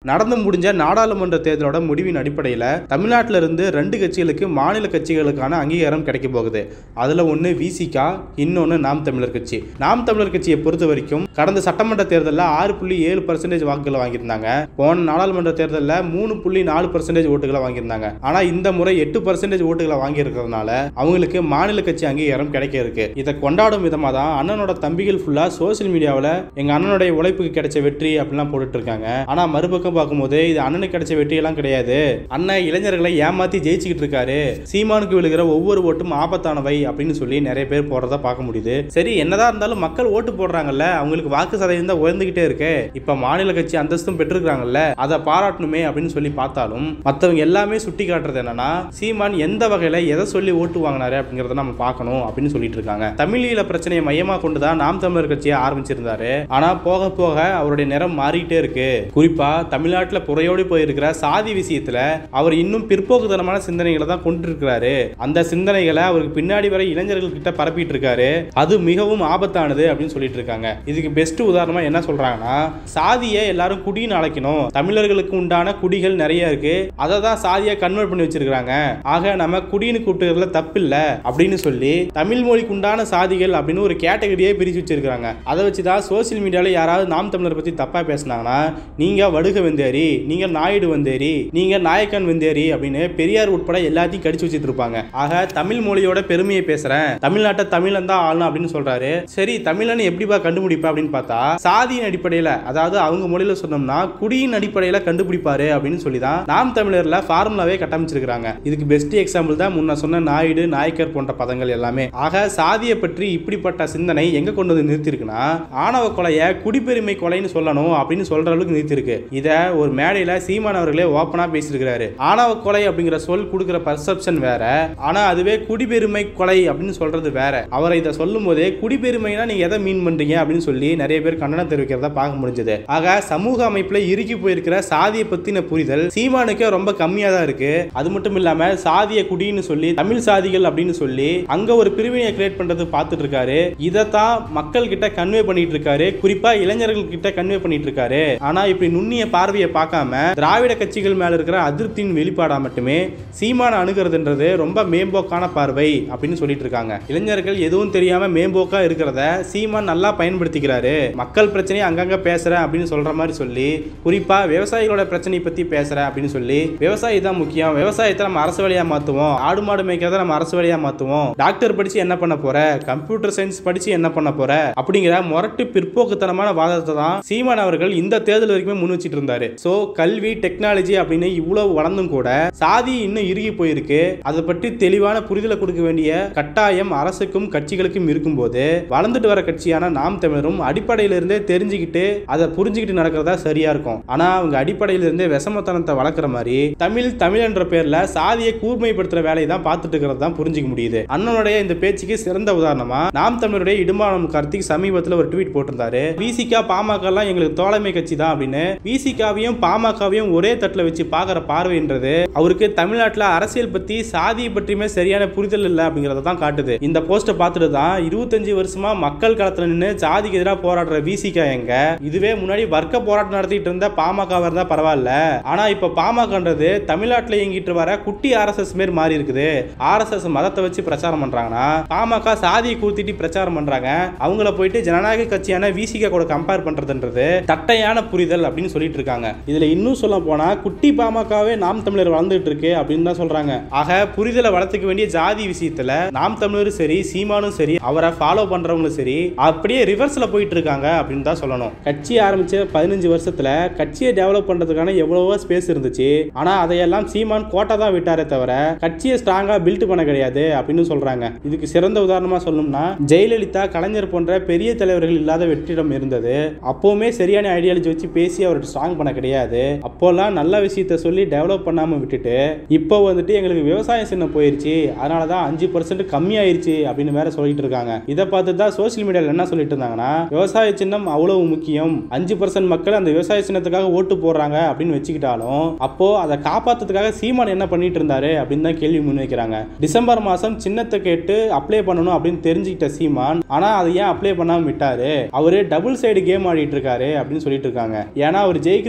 நடந்து முடிஞ்ச நாடாளுமன்ற தேர்தலோட முடிவின் அடிப்படையில் தமிழ்நாட்டில இருந்து ரெண்டு கட்சிகளுக்கு மாநில கட்சிகளுக்கான அங்கீகாரம் கிடைக்க போகுது அதுல ஒன்று விசிகா இன்னொன்று நாம் தமிழர் கட்சி நாம் தமிழர் கட்சியை பொறுத்த வரைக்கும் கடந்த சட்டமன்ற தேர்தலில் ஆறு புள்ளி ஏழு பர்சன்டேஜ் வாக்குகளை வாங்கியிருந்தாங்க போன நாடாளுமன்ற தேர்தலில் மூணு புள்ளி நாலு பர்சன்டேஜ் ஓட்டுகளை வாங்கியிருந்தாங்க ஆனா இந்த முறை எட்டு பர்சன்டேஜ் ஓட்டுகளை வாங்கியிருக்கிறதுனால அவங்களுக்கு மாநில கட்சி அங்கீகாரம் கிடைக்க இருக்கு இதை கொண்டாடும் விதமாக தான் அண்ணனோட தம்பிகள் ஃபுல்லா சோசியல் மீடியாவில் எங்க அண்ணனுடைய உழைப்புக்கு கிடைச்ச வெற்றி அப்படிலாம் போட்டுட்டு இருக்காங்க ஆனா மறுபக்கம் பார்க்கும்போது இது அண்ணனுக்கு கிடைச்ச வெற்றி எல்லாம் கிடையாது அண்ணன் இளைஞர்களை ஏமாத்தி ஜெயிச்சுக்கிட்டு இருக்காரு சீமானுக்கு விழுகிற ஒவ்வொரு ஓட்டும் ஆபத்தானவை அப்படின்னு சொல்லி நிறைய பேர் போடுறத பார்க்க முடியுது சரி என்னதான் இருந்தாலும் மக்கள் ஓட்டு போடுறாங்கல்ல அவங்களுக்கு வாக்கு சதவீதம் தான் உயர்ந்துகிட்டே இருக்கு இப்ப மாநில கட்சி அந்தஸ்தும் பெற்றிருக்காங்கல்ல அதை பாராட்டணுமே அப்படின்னு சொல்லி பார்த்தாலும் மற்றவங்க எல்லாமே சுட்டி காட்டுறது என்னன்னா சீமான் எந்த வகையில எதை சொல்லி ஓட்டு வாங்கினாரு அப்படிங்கறத நம்ம பார்க்கணும் அப்படின்னு சொல்லிட்டு இருக்காங்க தமிழீழ பிரச்சனையை மையமா கொண்டு தான் நாம் தமிழர் கட்சியை ஆரம்பிச்சிருந்தாரு ஆனா போக போக அவருடைய நிறம் மாறிட்டே இருக்கு குறிப்பா தமிழ்நாட்டுல புறையோடி போயிருக்கிற சாதி விஷயத்துல அவர் இன்னும் பிற்போக்குத்தனமான சிந்தனைகளை தான் கொண்டு இருக்கிறாரு அந்த சிந்தனைகளை அவருக்கு பின்னாடி வரை இளைஞர்கள் கிட்ட பரப்பிட்டு இருக்காரு அது மிகவும் ஆபத்தானது அப்படின்னு சொல்லிட்டு இருக்காங்க இதுக்கு பெஸ்ட் உதாரணமா என்ன சொல்றாங்கன்னா சாதியை எல்லாரும் குடின்னு அழைக்கணும் தமிழர்களுக்கு உண்டான குடிகள் நிறைய இருக்கு அதை தான் சாதியை கன்வெர்ட் பண்ணி வச்சிருக்காங்க ஆக நம்ம குடின்னு கூப்பிட்டுறதுல தப்பு இல்ல அப்படின்னு சொல்லி தமிழ் மொழிக்கு உண்டான சாதிகள் அப்படின்னு ஒரு கேட்டகரியே பிரிச்சு வச்சிருக்காங்க அதை வச்சு தான் சோசியல் மீடியால யாராவது நாம் தமிழர் பத்தி தப்பா பேசினாங்கன்னா நீங்க வடுக வந்தேரி நீங்க நாயுடு வந்தேரி நீங்க நாயக்கன் வந்தேரி அப்படின்னு பெரியார் உட்பட எல்லாத்தையும் கடிச்சு வச்சிட்டு இருப்பாங்க ஆக தமிழ் மொழியோட பெருமையை பேசுறேன் தமிழ்நாட்டை தமிழன் தான் ஆளணும் அப்படின்னு சொல்றாரு சரி தமிழன் எப்படிப்பா கண்டுபிடிப்பா அப்படின்னு பார்த்தா சாதியின் அடிப்படையில அதாவது அவங்க மொழியில சொன்னோம்னா குடியின் அடிப்படையில கண்டுபிடிப்பாரு அப்படின்னு சொல்லி தான் நாம் தமிழர்ல ஃபார்முலாவே கட்டமைச்சிருக்காங்க இதுக்கு பெஸ்ட் எக்ஸாம்பிள் தான் முன்ன சொன்ன நாயுடு நாயக்கர் போன்ற பதங்கள் எல்லாமே ஆக சாதியை பற்றி இப்படிப்பட்ட சிந்தனை எங்க கொண்டு வந்து நிறுத்திருக்குன்னா ஆணவ கொலைய குடிப்பெருமை கொலைன்னு சொல்லணும் அப்படின்னு சொல்ற அளவுக்கு நிறுத்திருக்கு இத ஒரு மேடையில சீமான் அவர்களே ஓப்பனா பேசியிருக்கிறாரு ஆணவ கொலை அப்படிங்கிற சொல் கொடுக்கிற பர்செப்ஷன் வேற ஆனா அதுவே குடிப்பெருமை கொலை அப்படின்னு சொல்றது வேற அவரை இதை சொல்லும் போதே குடிப்பெருமைனா நீங்க எதை மீன் பண்றீங்க அப்படின்னு சொல்லி நிறைய பேர் கண்டனம் தெரிவிக்கிறத பார்க்க முடிஞ்சது ஆக சமூக அமைப்புல இறுக்கி போயிருக்கிற சாதியை பத்தின புரிதல் சீமானுக்கே ரொம்ப கம்மியா தான் இருக்கு அது மட்டும் இல்லாம சாதிய குடின்னு சொல்லி தமிழ் சாதிகள் அப்படின்னு சொல்லி அங்க ஒரு பிரிவினையை கிரியேட் பண்றது பார்த்துட்டு இருக்காரு இதைத்தான் மக்கள் கிட்ட கன்வே பண்ணிட்டு இருக்காரு குறிப்பா இளைஞர்கள் கிட்ட கன்வே பண்ணிட்டு இருக்காரு ஆனா இப்படி நுண்ணிய பார்வையை பார்க்காம திராவிட கட்சிகள் மேல இருக்கிற அதிருப்தியின் வெளிப்பாடா மட்டுமே சீமான அணுகிறதுன்றது ரொம்ப மேம்போக்கான பார்வை அப்படின்னு சொல்லிட்டு இருக்காங்க இளைஞர்கள் எதுவும் தெரியாம மேம்போக்கா இருக்கிறத சீமான் நல்லா பயன்படுத்திக்கிறாரு மக்கள் பிரச்சனையை அங்கங்க பேசுறேன் அப்படின்னு சொல்ற மாதிரி சொல்லி குறிப்பா விவசாயிகளோட பிரச்சனையை பத்தி பேசுறேன் அப்படின்னு சொல்லி விவசாயி தான் முக்கியம் விவசாயத்தை நம்ம அரசு வேலையா மாத்துவோம் ஆடு மாடு மேய்க்கிறத நம்ம அரசு வேலையா மாத்துவோம் டாக்டர் படிச்சு என்ன பண்ண போற கம்ப்யூட்டர் சயின்ஸ் படிச்சு என்ன பண்ண போற அப்படிங்கிற முரட்டு பிற்போக்குத்தனமான வாதத்தை தான் சீமான் அவர்கள் இந்த தேர்தல் வரைக்குமே முன் வச்சிட்டு இருந்தாரு சோ கல்வி டெக்னாலஜி அப்படின்னு இவ்வளவு வளர்ந்தும் கூட சாதி இன்னும் இறுகி போயிருக்கு அதை பற்றி தெளிவான புரிதலை கொடுக்க வேண்டிய கட்டாயம் அரசுக்கும் கட்சிகளுக்கும் இருக்கும்போது வளர்ந்துட்டு வர கட்சியான நாம் தமிழரும் அடிப்படையில இருந்தே தெரிஞ்சுக்கிட்டு அதை புரிஞ்சுக்கிட்டு நடக்கிறதா சரியா இருக்கும் ஆனா அவங்க அடிப்படையில இருந்தே விஷமத்தனத்தை வளர்க்குற மாதிரி தமிழ் தமிழ் என்ற பேர்ல சாதியை கூர்மைப்படுத்துற வேலையை தான் பார்த்துட்டு இருக்கிறது தான் புரிஞ்சுக்க முடியுது அண்ணனுடைய இந்த பேச்சுக்கு சிறந்த உதாரணமா நாம் தமிழருடைய இடும்பானம் கார்த்திக் சமீபத்தில் ஒரு ட்வீட் போட்டிருந்தாரு விசிகா பாமக எல்லாம் எங்களுக்கு தோழமை கட்சி தான் அப்படின்னு விசிகாவையும் பாமகவையும் ஒரே தட்டுல வச்சு பார்க்குற பார்வைன்றது அவருக்கு தமிழ்நாட்டில் அரசியல் பத்தி சாதியை பற்றியுமே சரியான புரிதல் இல்லை அப்படிங்கறத தான் காட்டுது இந்த போஸ்ட்டை பார்த்துட்டு தான் இருபத்தஞ்சு வருஷமா மக்கள் களத்துல நின்று சாதிக்கு எதிராக போராடுற விசிகா எங்க இதுவே முன்னாடி வர்க்க போராட்டம் நடத்திட்டு இருந்த பாமக இருந்தா பரவாயில்ல ஆனா இப்ப பாமகன்றது தமிழ்நாட்டில் இயங்கிட்டு வர குட்டி ஆர்எஸ்எஸ் மாரி மாறி இருக்குது ஆர்எஸ்எஸ் மதத்தை வச்சு பிரச்சாரம் பண்றாங்கன்னா பாமக சாதியை கூத்திட்டு பிரச்சாரம் பண்றாங்க அவங்கள போயிட்டு ஜனநாயக கட்சியான விசிகா கூட கம்பேர் பண்றதுன்றது தட்டையான புரிதல் அப்படின்னு சொல்லிட்டு இருக்காங்க இதுல இன்னும் சொல்ல போனா குட்டி பாமகவே நாம் தமிழர் வளர்ந்துட்டு இருக்கு அப்படின்னு தான் சொல்றாங்க ஆக புரிதலை வளர்த்துக்க வேண்டிய ஜாதி விஷயத்துல நாம் தமிழரும் சரி சீமானும் சரி அவரை ஃபாலோ பண்றவங்களும் சரி அப்படியே ரிவர்ஸ்ல போயிட்டு இருக்காங்க அப்படின்னு தான் சொல்லணும் கட்சி ஆரம்பிச்ச பதினஞ்சு வருஷத்துல கட்சியை டெவலப் பண்றதுக்கான எவ்வளவோ ஸ்பேஸ் இருந்துச்சு ஆனா அதையெல்லாம் சீமான் கோட்டை தான் விட்டாரே தவிர கட்சியை ஸ்ட்ராங்கா பில்ட் பண்ண கிடையாது அப்படின்னு சொல்றாங்க இதுக்கு சிறந்த உதாரணமா சொல்லணும்னா ஜெயலலிதா கலைஞர் போன்ற பெரிய தலைவர்கள் இல்லாத வெற்றிடம் இருந்தது அப்போவுமே சரியான ஐடியாலஜி வச்சு பேசி அவர் ஸ்ட்ராங் பண்ண கிடையாது அப்போல்லாம் நல்ல விஷயத்த சொல்லி டெவலப் பண்ணாம விட்டுட்டு இப்போ வந்துட்டு எங்களுக்கு விவசாய சின்னம் போயிருச்சு அதனால தான் அஞ்சு பர்சன்ட் கம்மியாயிருச்சு அப்படின்னு வேற சொல்லிட்டு இருக்காங்க இதை பார்த்து தான் சோசியல் மீடியாவில் என்ன சொல்லிட்டு இருந்தாங்கன்னா விவசாய சின்னம் அவ்வளவு முக்கியம் அஞ்சு பர்சன்ட் மக்கள் அந்த விவசாய சின்னத்துக்காக ஓட்டு போடுறாங்க அப்படின்னு வச்சுக்கிட்டாலும் அப்போ அதை காப்பாத்துறதுக்காக சீமான் என்ன பண்ணிட்டு இருந்தாரு அப்படின்னு தான் கேள்வி முன்வைக்கிறாங்க டிசம்பர் மாசம் சின்னத்தை கேட்டு அப்ளை பண்ணணும் அப்படின்னு தெரிஞ்சுக்கிட்ட சீமான் ஆனா அதை ஏன் அப்ளை பண்ணாம விட்டாரு அவரு டபுள் சைடு கேம் ஆடிட்டு இருக்காரு அப்படின்னு சொல்லிட்டு இருக்காங்க ஏன்னா அவர் ஜெயிக்கணும்னு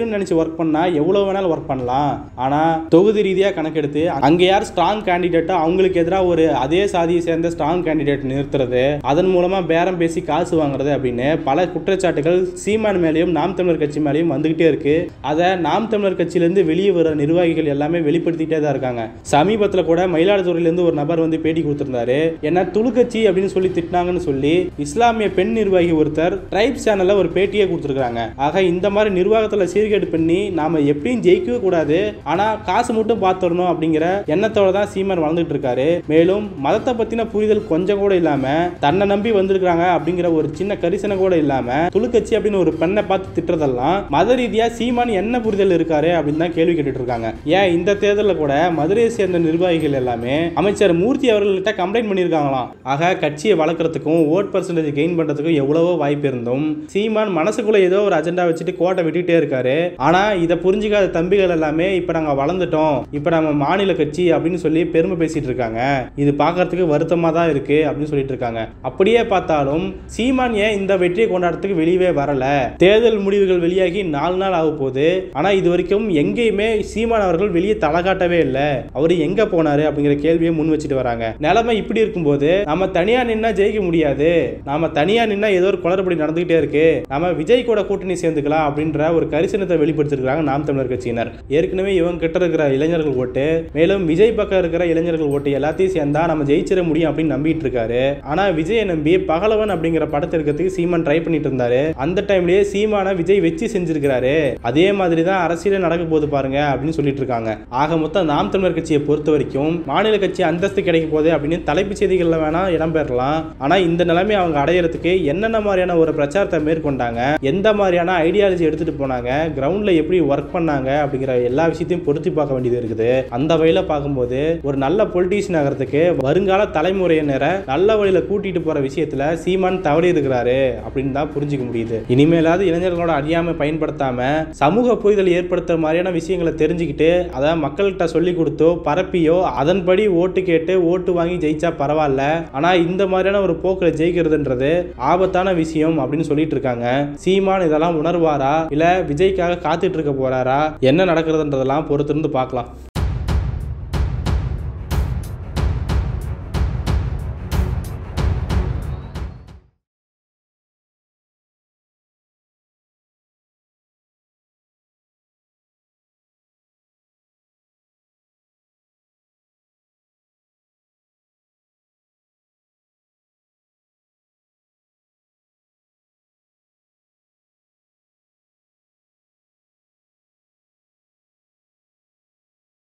ஜெயிக்கணும்னு நினைச்சு ஒர்க் பண்ணா எவ்வளவு வேணாலும் ஒர்க் பண்ணலாம் ஆனா தொகுதி ரீதியா கணக்கெடுத்து அங்க யார் ஸ்ட்ராங் கேண்டிடேட்டோ அவங்களுக்கு எதிராக ஒரு அதே சாதியை சேர்ந்த ஸ்ட்ராங் கேண்டிடேட் நிறுத்துறது அதன் மூலமா பேரம் பேசி காசு வாங்குறது அப்படின்னு பல குற்றச்சாட்டுகள் சீமான் மேலேயும் நாம் தமிழர் கட்சி மேலேயும் வந்துகிட்டே இருக்கு அதை நாம் தமிழர் கட்சியிலேருந்து வெளியே வர நிர்வாகிகள் எல்லாமே வெளிப்படுத்திட்டே தான் இருக்காங்க சமீபத்தில் கூட மயிலாடுதுறையிலேருந்து ஒரு நபர் வந்து பேட்டி கொடுத்திருந்தாரு என்ன துளுக்கட்சி அப்படின்னு சொல்லி திட்டினாங்கன்னு சொல்லி இஸ்லாமிய பெண் நிர்வாகி ஒருத்தர் ட்ரைப் சேனல்ல ஒரு பேட்டியே கொடுத்துருக்காங்க ஆக இந்த மாதிரி நிர்வாகத்தில் சீர்கேடு பண்ணி நாம எப்படியும் ஜெயிக்கவே கூடாது ஆனா காசு மட்டும் பார்த்துடணும் அப்படிங்கிற எண்ணத்தோட தான் சீமான் வளர்ந்துட்டு இருக்காரு மேலும் மதத்தை பத்தின புரிதல் கொஞ்சம் கூட இல்லாம தன்னை நம்பி வந்திருக்காங்க அப்படிங்கிற ஒரு சின்ன கரிசனை கூட இல்லாம துளுக்கட்சி அப்படின்னு ஒரு பெண்ணை பார்த்து திட்டுறதெல்லாம் மத ரீதியா சீமான் என்ன புரிதல் இருக்காரு அப்படின்னு தான் கேள்வி கேட்டுட்டு இருக்காங்க ஏன் இந்த தேர்தலில் கூட மதுரையை சேர்ந்த நிர்வாகிகள் எல்லாமே அமைச்சர் மூர்த்தி அவர்கள்ட்ட கம்ப்ளைண்ட் பண்ணியிருக்காங்களாம் ஆக கட்சியை வளர்க்கறதுக்கும் ஓட் பர்சன்டேஜ் கெயின் பண்றதுக்கும் எவ்வளவோ வாய்ப்பு இருந்தும் சீமான் மனசுக்குள்ள ஏதோ ஒரு அஜெண்டா வச்சுட்டு கோட்டை விட்டுட்டே இருக்காரு ஆனா இதை புரிஞ்சுக்காத தம்பிகள் எல்லாமே இப்ப நாங்க வளர்ந்துட்டோம் இப்ப நம்ம மாநில கட்சி அப்படின்னு சொல்லி பெருமை பேசிட்டு இருக்காங்க இது பார்க்கறதுக்கு வருத்தமா தான் இருக்கு அப்படின்னு சொல்லிட்டு இருக்காங்க அப்படியே பார்த்தாலும் சீமான் ஏன் இந்த வெற்றியை கொண்டாடுறதுக்கு வெளியவே வரல தேர்தல் முடிவுகள் வெளியாகி நாலு நாள் ஆக போகுது ஆனா இது வரைக்கும் எங்கேயுமே சீமான் அவர்கள் வெளியே தலை காட்டவே இல்லை அவர் எங்க போனாரு அப்படிங்கிற கேள்வியை முன் வச்சுட்டு வராங்க நிலைமை இப்படி இருக்கும்போது நம்ம தனியா நின்னா ஜெயிக்க முடியாது நாம தனியா நின்னா ஏதோ ஒரு குளறுபடி நடந்துகிட்டே இருக்கு நம்ம விஜய் கூட கூட்டணி சேர்ந்துக்கலாம் அப்படின்ற ஒரு கரிசனத்தை வெளிப்படுத்திருக்காங்க நாம் தமிழர் கட்சியினர் ஏற்கனவே இவங்க கிட்ட இருக்கிற இளைஞர்கள் ஓட்டு மேலும் விஜய் பக்கம் இருக்கிற இளைஞர்கள் ஓட்டு எல்லாத்தையும் சேர்ந்தா நம்ம ஜெயிச்சிட முடியும் அப்படின்னு நம்பிட்டு இருக்காரு ஆனா விஜயை நம்பி பகலவன் அப்படிங்கிற படத்தை இருக்கிறதுக்கு சீமான் ட்ரை பண்ணிட்டு இருந்தாரு அந்த டைம்லயே சீமான விஜய் வச்சு செஞ்சிருக்கிறாரு அதே மாதிரி தான் அரசியல் நடக்க போகுது பாருங்க அப்படின்னு சொல்லிட்டு இருக்காங்க ஆக மொத்தம் நாம் தமிழர் கட்சியை பொறுத்த வரைக்கும் மாநில கட்சி அந்தஸ்து கிடைக்க போகுது அப்படின்னு தலைப்புச் செய்திகள்ல வேணா இடம்பெறலாம் ஆனா இந்த நிலைமை அவங்க அடையறதுக்கு என்னென்ன மாதிரியான ஒரு பிரச்சாரத்தை மேற்கொண்டாங்க எந்த மாதிரியான ஐடியாலஜி எடுத்துட்டு போனாங்க கிரவுண்ட்ல எப்படி ஒர்க் பண்ணாங்க அப்படிங்கிற எல்லா விஷயத்தையும் பொருத்தி பார்க்க வேண்டியது இருக்குது அந்த வகையில பார்க்கும்போது ஒரு நல்ல பொலிட்டீஷியன் ஆகிறதுக்கு வருங்கால தலைமுறையினரை நல்ல வழியில கூட்டிட்டு போற விஷயத்துல சீமான் தவறி இருக்கிறாரு அப்படின்னு தான் புரிஞ்சுக்க முடியுது இனிமேலாவது இளைஞர்களோட அறியாமை பயன்படுத்தாம சமூக புரிதல் ஏற்படுத்துற மாதிரியான விஷயங்களை தெரிஞ்சுக்கிட்டு அதை மக்கள்கிட்ட சொல்லி கொடுத்தோ பரப்பியோ அதன்படி ஓட்டு கேட்டு ஓட்டு வாங்கி ஜெயிச்சா பரவாயில்ல ஆனா இந்த மாதிரியான ஒரு போக்கில் ஜெயிக்கிறதுன்றது ஆபத்தான விஷயம் அப்படின்னு சொல்லிட்டு இருக்காங்க சீமான் இதெல்லாம் உணர்வாரா இல்ல விஜய்க்காக காத்துட்டு இருக்க போறாரா என்ன நடக்கிறதுன்றதெல்லாம் பொறுத்திருந்து பார்க்கலாம்